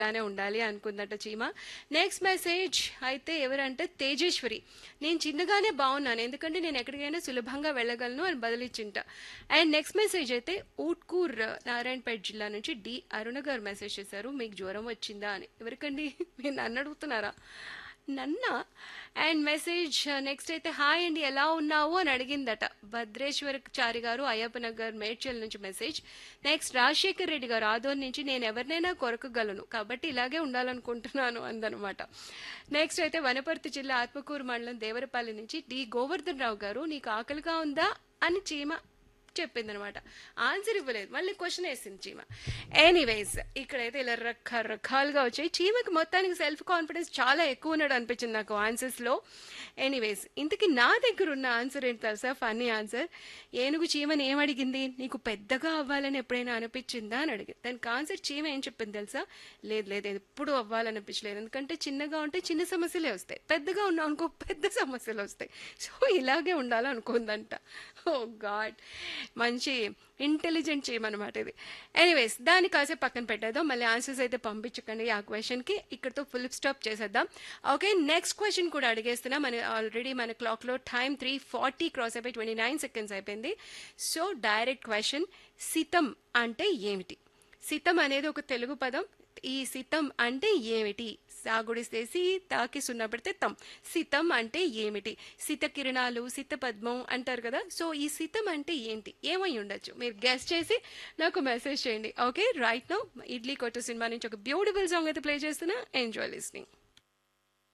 ఇలానే ఉండాలి అనుకుందట చీమ నెక్స్ట్ మెసేజ్ అయితే ఎవరంటే తేజేశ్వరి నేను చిన్నగానే బాగున్నాను ఎందుకంటే నేను ఎక్కడికైనా సులభంగా వెళ్ళగలను అని బదిలిచ్చింట అండ్ నెక్స్ట్ మెసేజ్ అయితే ఊట్కూర్ నారాయణపేట జిల్లా నుంచి డి అరుణ గారు మెసేజ్ చేశారు మీకు జ్వరం వచ్చిందా అని ఎవరికండి మీరు నన్ను అడుగుతున్నారా నన్న అండ్ మెసేజ్ నెక్స్ట్ అయితే హాయ్ అండి ఎలా ఉన్నావు అని అడిగిందట భద్రేశ్వర చారి గారు అయ్యప్ప నగర్ మేడ్చల్ నుంచి మెసేజ్ నెక్స్ట్ రాజశేఖర్ రెడ్డి గారు ఆదోన్ నుంచి నేను ఎవరినైనా కొరకగలను కాబట్టి ఇలాగే ఉండాలనుకుంటున్నాను అందనమాట నెక్స్ట్ అయితే వనపర్తి జిల్లా ఆత్మకూరు మండలం దేవరపల్లి నుంచి డి గోవర్ధన్ రావు గారు నీకు ఆకలిగా ఉందా అని చీమ చెప్పిందనమాట ఆన్సర్ ఇవ్వలేదు మళ్ళీ క్వశ్చన్ వేసింది చీమ ఎనీవేస్ ఇక్కడైతే ఇలా రకరకాలుగా వచ్చాయి చీమకి మొత్తానికి సెల్ఫ్ కాన్ఫిడెన్స్ చాలా ఎక్కువ ఉన్నాడు అనిపించింది నాకు ఆన్సర్స్లో ఎనీవేస్ ఇంతకీ నా దగ్గర ఉన్న ఆన్సర్ ఏంటి తెలుసా ఫన్నీ ఆన్సర్ ఏనుగు చీమని ఏం అడిగింది నీకు పెద్దగా అవ్వాలని ఎప్పుడైనా అనిపించిందా అని అడిగింది దానికి ఆన్సర్ చీమ ఏం చెప్పింది తెలుసా లేదు లేదు ఎప్పుడు అవ్వాలనిపించలేదు ఎందుకంటే చిన్నగా ఉంటే చిన్న సమస్యలే వస్తాయి పెద్దగా ఉన్నావు అనుకో పెద్ద సమస్యలు వస్తాయి సో ఇలాగే ఉండాలనుకుందంట ఓ గాడ్ మంచి ఇంటెలిజెంట్ చేయమన్నమాట ఇది ఎనీవేస్ దాన్ని కాసేపు పక్కన పెట్టేద్దాం మళ్ళీ ఆన్సర్స్ అయితే పంపించకండి ఆ క్వశ్చన్కి ఇక్కడతో ఫుల్ స్టాప్ చేసేద్దాం ఓకే నెక్స్ట్ క్వశ్చన్ కూడా అడిగేస్తున్నా మన ఆల్రెడీ మన క్లాక్లో టైం త్రీ ఫార్టీ క్రాస్ అయిపోయి ట్వంటీ నైన్ సెకండ్స్ అయిపోయింది సో డైరెక్ట్ క్వశ్చన్ సితం అంటే ఏమిటి సితం అనేది ఒక తెలుగు పదం ఈ సితం అంటే ఏమిటి సాగుడిసేసి తాకి సున్నా పెడితే తం సితం అంటే ఏమిటి సిత కిరణాలు సిత పద్మం అంటారు కదా సో ఈ సితం అంటే ఏంటి ఏమై ఉండొచ్చు మీరు గెస్ట్ చేసి నాకు మెసేజ్ చేయండి ఓకే రైట్ నో ఇడ్లీ కొట్టు సినిమా నుంచి ఒక బ్యూటిఫుల్ సాంగ్ అయితే ప్లే చేస్తున్నా ఎంజాయ్ లిస్నింగ్